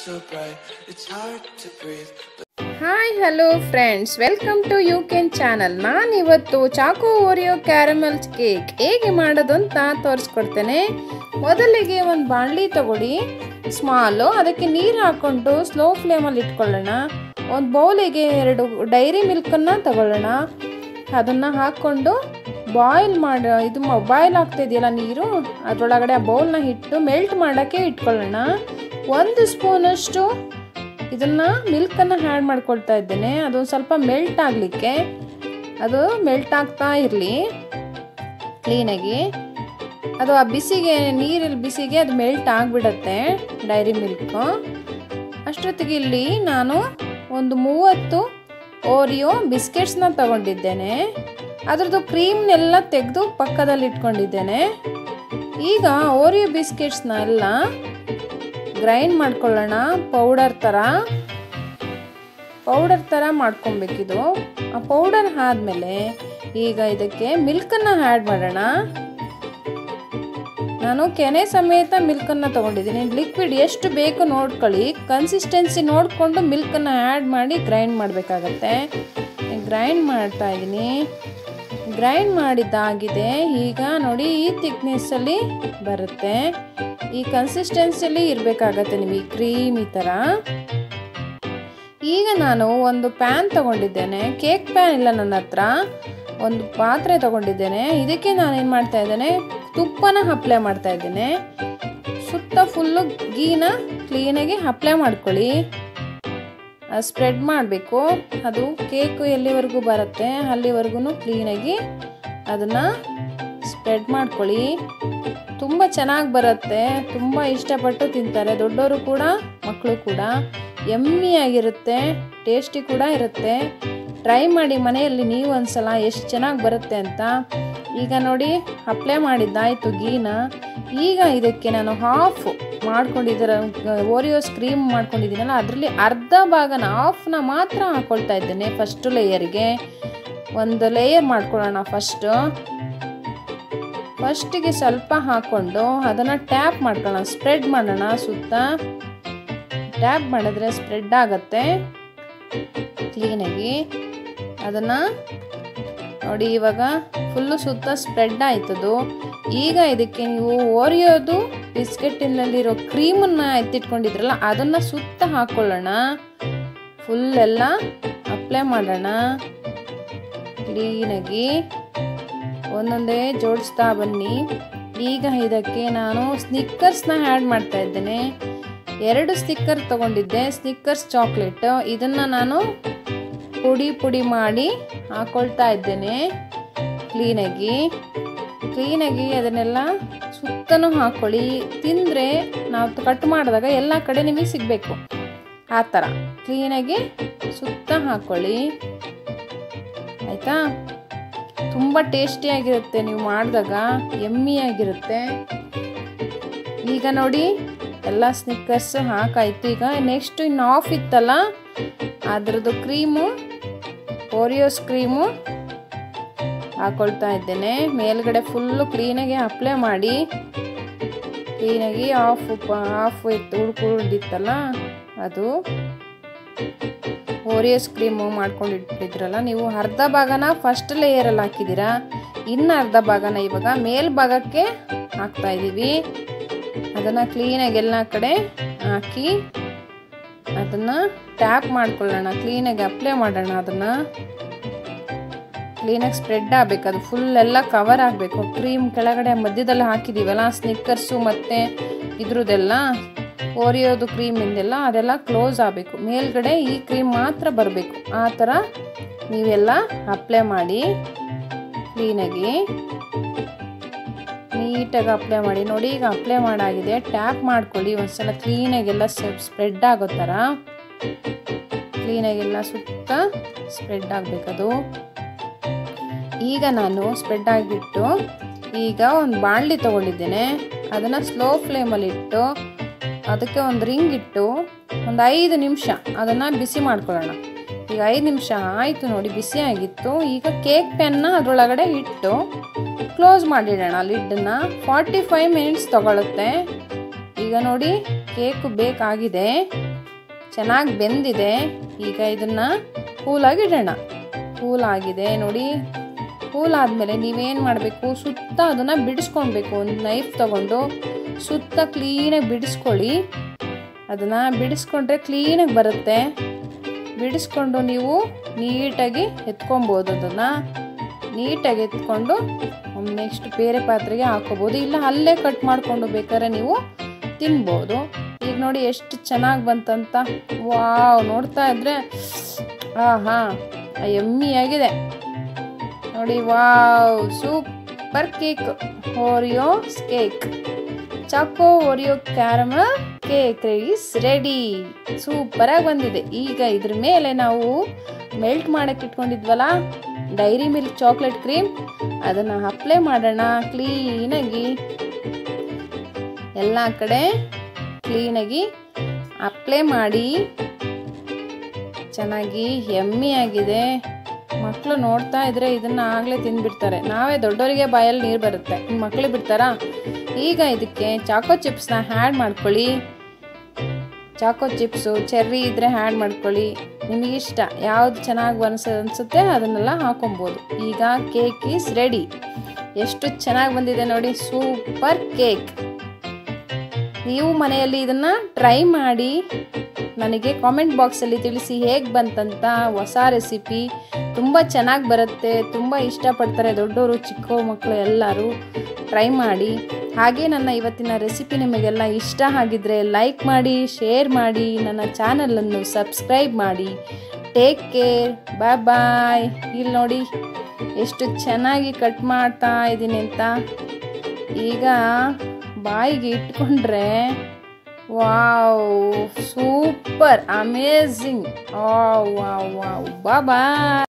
so bright, it's hard to breathe. Hi hello friends welcome to you can channel ನಾನು ಇವತ್ತು Chacko Oreo caramel cake ಹೇಗೆ ಮಾಡೋದು ಅಂತ ತೋರಿಸ್ಕೊಡ್ತೇನೆ ಮೊದಲಿಗೆ ಒಂದು ಬಾಣಲಿ ತಗೊಳ್ಳಿ ಸ್ಮಾಲು ಅದಕ್ಕೆ ನೀರು ಹಾಕ್ಕೊಂಡು ಸ್ಲೋ ಫ್ಲೇಮಲ್ಲಿ ಇಟ್ಕೊಳ್ಳೋಣ ಒಂದು ಬೌಲಿಗೆ ಎರಡು ಡೈರಿ ಮಿಲ್ಕನ್ನು ತಗೊಳ್ಳೋಣ ಅದನ್ನು ಹಾಕ್ಕೊಂಡು ಬಾಯ್ಲ್ ಮಾಡಿ ಇದು ಬಾಯ್ಲ್ ಆಗ್ತಿದೆಯಲ್ಲ ನೀರು ಅದರೊಳಗಡೆ ಆ ಬೌಲ್ನ ಇಟ್ಟು ಮೆಲ್ಟ್ ಮಾಡೋಕ್ಕೆ ಇಟ್ಕೊಳ್ಳೋಣ ಒಂದು ಸ್ಪೂನಷ್ಟು ಇದನ್ನು ಮಿಲ್ಕನ್ನು ಆ್ಯಡ್ ಮಾಡ್ಕೊಳ್ತಾ ಇದ್ದೇನೆ ಅದು ಸ್ವಲ್ಪ ಮೆಲ್ಟ್ ಆಗಲಿಕ್ಕೆ ಅದು ಮೆಲ್ಟ್ ಆಗ್ತಾ ಇರಲಿ ಕ್ಲೀನಾಗಿ ಅದು ಆ ಬಿಸಿಗೆ ನೀರಲ್ಲಿ ಬಿಸಿಗೆ ಅದು ಮೆಲ್ಟ್ ಆಗಿಬಿಡತ್ತೆ ಡೈರಿ ಮಿಲ್ಕು ಅಷ್ಟೊತ್ತಿಗೆ ಇಲ್ಲಿ ನಾನು ಒಂದು ಮೂವತ್ತು ಓರಿಯೋ ಬಿಸ್ಕೆಟ್ಸ್ನ ತಗೊಂಡಿದ್ದೇನೆ ಅದರದ್ದು ಕ್ರೀಮ್ನೆಲ್ಲ ತೆಗೆದು ಪಕ್ಕದಲ್ಲಿ ಇಟ್ಕೊಂಡಿದ್ದೇನೆ ಈಗ ಓರಿಯೋ ಬಿಸ್ಕೆಟ್ಸ್ನ ಎಲ್ಲ ಗ್ರೈಂಡ್ ಮಾಡ್ಕೊಳ್ಳೋಣ ಪೌಡರ್ ಥರ ಪೌಡರ್ ಥರ ಮಾಡ್ಕೊಬೇಕಿದು ಆ ಪೌಡರ್ ಆದಮೇಲೆ ಈಗ ಇದಕ್ಕೆ ಮಿಲ್ಕನ್ನು ಆ್ಯಡ್ ಮಾಡೋಣ ನಾನು ಕೆನೆ ಸಮೇತ ಮಿಲ್ಕನ್ನು ತೊಗೊಂಡಿದ್ದೀನಿ ಲಿಕ್ವಿಡ್ ಎಷ್ಟು ಬೇಕು ನೋಡ್ಕೊಳ್ಳಿ ಕನ್ಸಿಸ್ಟೆನ್ಸಿ ನೋಡಿಕೊಂಡು ಮಿಲ್ಕನ್ನು ಆ್ಯಡ್ ಮಾಡಿ ಗ್ರೈಂಡ್ ಮಾಡಬೇಕಾಗತ್ತೆ ಗ್ರೈಂಡ್ ಮಾಡ್ತಾ ಇದ್ದೀನಿ ಗ್ರೈಂಡ್ ಮಾಡಿದ್ದಾಗಿದೆ ಈಗ ನೋಡಿ ಈ ಥಿಕ್ನೆಸ್ಸಲ್ಲಿ ಬರುತ್ತೆ ಈ ಕನ್ಸಿಸ್ಟೆನ್ಸಿಯಲ್ಲಿ ಇರಬೇಕಾಗತ್ತೆ ನಿಮಗೆ ಕ್ರೀಮ್ ಈ ಥರ ಈಗ ನಾನು ಒಂದು ಪ್ಯಾನ್ ತಗೊಂಡಿದ್ದೇನೆ ಕೇಕ್ ಪ್ಯಾನ್ ಇಲ್ಲ ನನ್ನ ಹತ್ರ ಒಂದು ಪಾತ್ರೆ ತಗೊಂಡಿದ್ದೇನೆ ಇದಕ್ಕೆ ನಾನು ಏನು ಮಾಡ್ತಾ ಇದ್ದೇನೆ ತುಪ್ಪನ ಅಪ್ಲೈ ಮಾಡ್ತಾ ಇದ್ದೇನೆ ಸುತ್ತ ಫುಲ್ಲು ಗೀನ ಕ್ಲೀನಾಗಿ ಅಪ್ಲೈ ಮಾಡ್ಕೊಳ್ಳಿ ಸ್ಪ್ರೆಡ್ ಮಾಡಬೇಕು ಅದು ಕೇಕು ಎಲ್ಲಿವರೆಗೂ ಬರುತ್ತೆ ಅಲ್ಲಿವರೆಗೂ ಕ್ಲೀನಾಗಿ ಅದನ್ನು ಸ್ಪ್ರೆಡ್ ಮಾಡ್ಕೊಳ್ಳಿ ತುಂಬ ಚೆನ್ನಾಗಿ ಬರುತ್ತೆ ತುಂಬ ಇಷ್ಟಪಟ್ಟು ತಿಂತಾರೆ ದೊಡ್ಡವರು ಕೂಡ ಮಕ್ಕಳು ಕೂಡ ಎಮ್ಮಿಯಾಗಿರುತ್ತೆ ಟೇಸ್ಟಿ ಕೂಡ ಇರುತ್ತೆ ಟ್ರೈ ಮಾಡಿ ಮನೆಯಲ್ಲಿ ನೀವು ಒಂದ್ಸಲ ಎಷ್ಟು ಚೆನ್ನಾಗಿ ಬರುತ್ತೆ ಅಂತ ಈಗ ನೋಡಿ ಅಪ್ಲೈ ಮಾಡಿದ್ದಾಯಿತು ಗೀನ ಈಗ ಇದಕ್ಕೆ ನಾನು ಹಾಫ್ ಮಾಡ್ಕೊಂಡಿದ್ದೀರ ಓರಿಯೋಸ್ ಕ್ರೀಮ್ ಮಾಡ್ಕೊಂಡಿದ್ದೀನಲ್ಲ ಅದರಲ್ಲಿ ಅರ್ಧ ಭಾಗನ ಹಾಫ್ನ ಮಾತ್ರ ಹಾಕ್ಕೊಳ್ತಾ ಇದ್ದೇನೆ ಫಸ್ಟು ಲೇಯರ್ಗೆ ಒಂದು ಲೇಯರ್ ಮಾಡ್ಕೊಳ್ಳೋಣ ಫಸ್ಟು ಫಸ್ಟಿಗೆ ಸ್ವಲ್ಪ ಹಾಕ್ಕೊಂಡು ಅದನ್ನು ಟ್ಯಾಪ್ ಮಾಡ್ಕೊಳ್ಳೋಣ ಸ್ಪ್ರೆಡ್ ಮಾಡೋಣ ಸುತ್ತ ಟ್ಯಾಪ್ ಮಾಡಿದ್ರೆ ಸ್ಪ್ರೆಡ್ ಆಗುತ್ತೆ ಕ್ಲೀನಾಗಿ ಅದನ್ನು ನೋಡಿ ಇವಾಗ ಫುಲ್ಲು ಸುತ್ತ ಸ್ಪ್ರೆಡ್ ಆಯ್ತದು ಈಗ ಇದಕ್ಕೆ ನೀವು ಓರಿಯೋದು ಬಿಸ್ಕೆಟಿನಲ್ಲಿರೋ ಕ್ರೀಮನ್ನು ಎತ್ತಿಟ್ಕೊಂಡಿದ್ರಲ್ಲ ಅದನ್ನು ಸುತ್ತ ಹಾಕ್ಕೊಳ್ಳೋಣ ಫುಲ್ ಎಲ್ಲ ಅಪ್ಲೈ ಮಾಡೋಣ ಕ್ಲೀನಾಗಿ ಒಂದೊಂದೇ ಜೋಡಿಸ್ತಾ ಬನ್ನಿ ಈಗ ಇದಕ್ಕೆ ನಾನು ಸ್ನಿಕ್ಕರ್ಸ್ನ ಆ್ಯಡ್ ಮಾಡ್ತಾ ಇದ್ದೇನೆ ಎರಡು ಸ್ಟಿಕ್ಕರ್ ತಗೊಂಡಿದ್ದೆ ಸ್ನಿಕ್ಕರ್ಸ್ ಚಾಕ್ಲೇಟ್ ಇದನ್ನು ನಾನು ಪುಡಿ ಪುಡಿ ಮಾಡಿ ಹಾಕೊಳ್ತಾ ಇದ್ದೇನೆ ಕ್ಲೀನಾಗಿ ಕ್ಲೀನಾಗಿ ಅದನ್ನೆಲ್ಲ ಸುತ್ತನೂ ಹಾಕ್ಕೊಳ್ಳಿ ತಿಂದರೆ ನಾವು ಕಟ್ ಮಾಡಿದಾಗ ಎಲ್ಲ ಕಡೆ ನಿಮಗೆ ಸಿಗಬೇಕು ಆ ಥರ ಕ್ಲೀನಾಗಿ ಸುತ್ತ ಹಾಕ್ಕೊಳ್ಳಿ ಆಯಿತಾ ತುಂಬ ಟೇಸ್ಟಿಯಾಗಿರುತ್ತೆ ನೀವು ಮಾಡಿದಾಗ ಎಮ್ಮಿಯಾಗಿರುತ್ತೆ ಈಗ ನೋಡಿ ಎಲ್ಲ ಸ್ನಿಕ್ಕರ್ಸ್ ಹಾಕಾಯ್ತು ಈಗ ನೆಕ್ಸ್ಟ್ ಇನ್ನು ಆಫ್ ಇತ್ತಲ್ಲ ಅದರದ್ದು ಕ್ರೀಮು ಓರಿಯೋಸ್ ಕ್ರೀಮು ಹಾಕೊಳ್ತಾ ಇದ್ದೇನೆ ಮೇಲ್ಗಡೆ ಫುಲ್ಲು ಕ್ಲೀನಾಗಿ ಅಪ್ಲೈ ಮಾಡಿ ಕ್ಲೀನಾಗಿ ಆಫ್ ಆಫ್ ಇತ್ತು ಉಳ್ಕೊಂಡಿತ್ತಲ್ಲ ಅದು ಓರಿಯೋಸ್ ಕ್ರೀಮು ಮಾಡ್ಕೊಂಡು ಇಟ್ಟಿದ್ರಲ್ಲ ನೀವು ಅರ್ಧ ಭಾಗನ ಫಸ್ಟ್ ಲೇಯರಲ್ಲಿ ಹಾಕಿದ್ದೀರಾ ಇನ್ನು ಅರ್ಧ ಭಾಗನ ಇವಾಗ ಮೇಲ್ಭಾಗಕ್ಕೆ ಹಾಕ್ತಾ ಇದ್ದೀವಿ ಅದನ್ನು ಕ್ಲೀನಾಗಿ ಎಲ್ಲ ಕಡೆ ಹಾಕಿ ಅದನ್ನು ಟ್ಯಾಪ್ ಮಾಡ್ಕೊಳ್ಳೋಣ ಕ್ಲೀನಾಗಿ ಅಪ್ಲೈ ಮಾಡೋಣ ಅದನ್ನು ಕ್ಲೀನಾಗಿ ಸ್ಪ್ರೆಡ್ ಆಗಬೇಕು ಅದು ಫುಲ್ ಎಲ್ಲ ಕವರ್ ಆಗಬೇಕು ಕ್ರೀಮ್ ಕೆಳಗಡೆ ಮಧ್ಯದಲ್ಲಿ ಹಾಕಿದ್ದೀವಲ್ಲ ಸ್ನಿಕ್ಕರ್ಸು ಮತ್ತು ಇದ್ರದ್ದೆಲ್ಲ ಓರಿಯೋದು ಕ್ರೀಮಿಂದೆಲ್ಲ ಅದೆಲ್ಲ ಕ್ಲೋಸ್ ಆಗಬೇಕು ಮೇಲ್ಗಡೆ ಈ ಕ್ರೀಮ್ ಮಾತ್ರ ಬರಬೇಕು ಆ ಥರ ನೀವೆಲ್ಲ ಅಪ್ಲೈ ಮಾಡಿ ಕ್ಲೀನಾಗಿ ನೀಟಾಗಿ ಅಪ್ಲೈ ಮಾಡಿ ನೋಡಿ ಈಗ ಅಪ್ಲೈ ಮಾಡಾಗಿದೆ ಟ್ಯಾಪ್ ಮಾಡ್ಕೊಳ್ಳಿ ಒಂದ್ಸಲ ಕ್ಲೀನಾಗೆಲ್ಲ ಸ್ಪ್ರೆಡ್ ಆಗೋ ಥರ ಕ್ಲೀನಾಗೆಲ್ಲ ಸುತ್ತ ಸ್ಪ್ರೆಡ್ ಆಗಬೇಕದು ಈಗ ನಾನು ಸ್ಪ್ರೆಡ್ ಆಗಿಬಿಟ್ಟು ಈಗ ಒಂದು ಬಾಣಲಿ ತೊಗೊಂಡಿದ್ದೇನೆ ಅದನ್ನು ಸ್ಲೋ ಫ್ಲೇಮಲ್ಲಿ ಇಟ್ಟು ಅದಕ್ಕೆ ಒಂದು ರಿಂಗ್ ಇಟ್ಟು ಒಂದು ಐದು ನಿಮಿಷ ಅದನ್ನು ಬಿಸಿ ಮಾಡ್ಕೊಳ್ಳೋಣ ಈಗ ಐದು ನಿಮಿಷ ಆಯಿತು ನೋಡಿ ಬಿಸಿ ಆಗಿತ್ತು ಈಗ ಕೇಕ್ ಪೆನ್ನ ಅದರೊಳಗಡೆ ಇಟ್ಟು ಕ್ಲೋಸ್ ಮಾಡಿಡೋಣ ಲಿಡ್ಡನ್ನು ಫಾರ್ಟಿ ಫೈವ್ ಮಿನಿಟ್ಸ್ ತಗೊಳುತ್ತೆ ಈಗ ನೋಡಿ ಕೇಕು ಬೇಕಾಗಿದೆ ಚೆನ್ನಾಗಿ ಬೆಂದಿದೆ ಈಗ ಇದನ್ನು ಕೂಲಾಗಿ ಇಡೋಣ ಕೂಲ್ ಆಗಿದೆ ನೋಡಿ ಕೂಲ್ ಆದಮೇಲೆ ನೀವೇನು ಮಾಡಬೇಕು ಸುತ್ತ ಅದನ್ನು ಬಿಡಿಸ್ಕೊಳ್ಬೇಕು ಒಂದು ನೈಫ್ ತಗೊಂಡು ಸುತ್ತ ಕ್ಲೀನಾಗಿ ಬಿಡಿಸ್ಕೊಳ್ಳಿ ಅದನ್ನು ಬಿಡಿಸ್ಕೊಂಡ್ರೆ ಕ್ಲೀನಾಗಿ ಬರುತ್ತೆ ಬಿಡಿಸ್ಕೊಂಡು ನೀವು ನೀಟಾಗಿ ಎತ್ಕೊಬೋದು ಅದನ್ನು ನೀಟಾಗಿ ಎತ್ಕೊಂಡು ನೆಕ್ಸ್ಟ್ ಬೇರೆ ಪಾತ್ರೆಗೆ ಹಾಕೋಬೋದು ಇಲ್ಲ ಅಲ್ಲೇ ಕಟ್ ಮಾಡಿಕೊಂಡು ಬೇಕಾದ್ರೆ ನೀವು ತಿನ್ಬೋದು ಈಗ ನೋಡಿ ಎಷ್ಟು ಚೆನ್ನಾಗಿ ಬಂತಂತ ವಾವ್ ನೋಡ್ತಾ ಇದ್ರೆ ಆಹಾ ಎಮ್ಮಿಯಾಗಿದೆ ನೋಡಿ wow super cake Oreo cake choco Oreo caramel cake is ready ಸೂಪರಾಗಿ ಬಂದಿದೆ ಈಗ ಇದ್ರ ಮೇಲೆ ನಾವು ಮೆಲ್ಟ್ ಮಾಡಕ್ಕೆ ಇಟ್ಕೊಂಡಿದ್ವಲ್ಲ ಡೈರಿ ಮಿಲ್ಕ್ ಚಾಕ್ಲೇಟ್ ಕ್ರೀಮ್ ಅದನ್ನು ಅಪ್ಲೈ ಮಾಡೋಣ ಕ್ಲೀನಾಗಿ ಎಲ್ಲ ಕಡೆ ಕ್ಲೀನಾಗಿ ಅಪ್ಲೈ ಮಾಡಿ ಚೆನ್ನಾಗಿ ಎಮ್ಮಿ ಆಗಿದೆ ಮಕ್ಕಳು ನೋಡ್ತಾ ಇದ್ರೆ ಇದನ್ನ ಆಗಲೇ ತಿಂದ್ಬಿಡ್ತಾರೆ ನಾವೇ ದೊಡ್ಡವರಿಗೆ ಬಾಯಲ್ಲಿ ನೀರು ಬರುತ್ತೆ ಮಕ್ಕಳು ಬಿಡ್ತಾರಾ ಈಗ ಇದಕ್ಕೆ ಚಾಕೋ ಚಿಪ್ಸ್ನ ಹ್ಯಾಡ್ ಮಾಡ್ಕೊಳ್ಳಿ ಚಾಕೋ ಚಿಪ್ಸು ಚೆರ್ರಿ ಇದ್ದರೆ ಹ್ಯಾಡ್ ಮಾಡ್ಕೊಳ್ಳಿ ನಿಮಗಿಷ್ಟ ಯಾವ್ದು ಚೆನ್ನಾಗಿ ಅನ್ಸ ಅನಿಸುತ್ತೆ ಅದನ್ನೆಲ್ಲ ಹಾಕೊಬೋದು ಈಗ ಕೇಕ್ ಈಸ್ ರೆಡಿ ಎಷ್ಟು ಚೆನ್ನಾಗಿ ಬಂದಿದೆ ನೋಡಿ ಸೂಪರ್ ಕೇಕ್ ನೀವು ಮನೆಯಲ್ಲಿ ಇದನ್ನು ಟ್ರೈ ಮಾಡಿ ನನಗೆ ಕಾಮೆಂಟ್ ಬಾಕ್ಸಲ್ಲಿ ತಿಳಿಸಿ ಹೇಗೆ ಬಂತಂತ ಹೊಸ ರೆಸಿಪಿ ತುಂಬ ಚೆನ್ನಾಗಿ ಬರುತ್ತೆ ತುಂಬ ಇಷ್ಟಪಡ್ತಾರೆ ದೊಡ್ಡವರು ಚಿಕ್ಕ ಮಕ್ಕಳು ಎಲ್ಲರೂ ಟ್ರೈ ಮಾಡಿ ಹಾಗೆ ನನ್ನ ಇವತ್ತಿನ ರೆಸಿಪಿ ನಿಮಗೆಲ್ಲ ಇಷ್ಟ ಆಗಿದ್ದರೆ ಲೈಕ್ ಮಾಡಿ ಶೇರ್ ಮಾಡಿ ನನ್ನ ಚಾನಲನ್ನು ಸಬ್ಸ್ಕ್ರೈಬ್ ಮಾಡಿ ಟೇಕ್ ಕೇರ್ ಬಾಯ್ ಬಾಯ್ ಇಲ್ಲಿ ನೋಡಿ ಎಷ್ಟು ಚೆನ್ನಾಗಿ ಕಟ್ ಮಾಡ್ತಾ ಇದ್ದೀನಿ ಅಂತ ಈಗ ಬಾಯಿಗೆ ಇಟ್ಕೊಂಡ್ರೆ wow super amazing wow wow wow ಬಾ ಬಾಯ್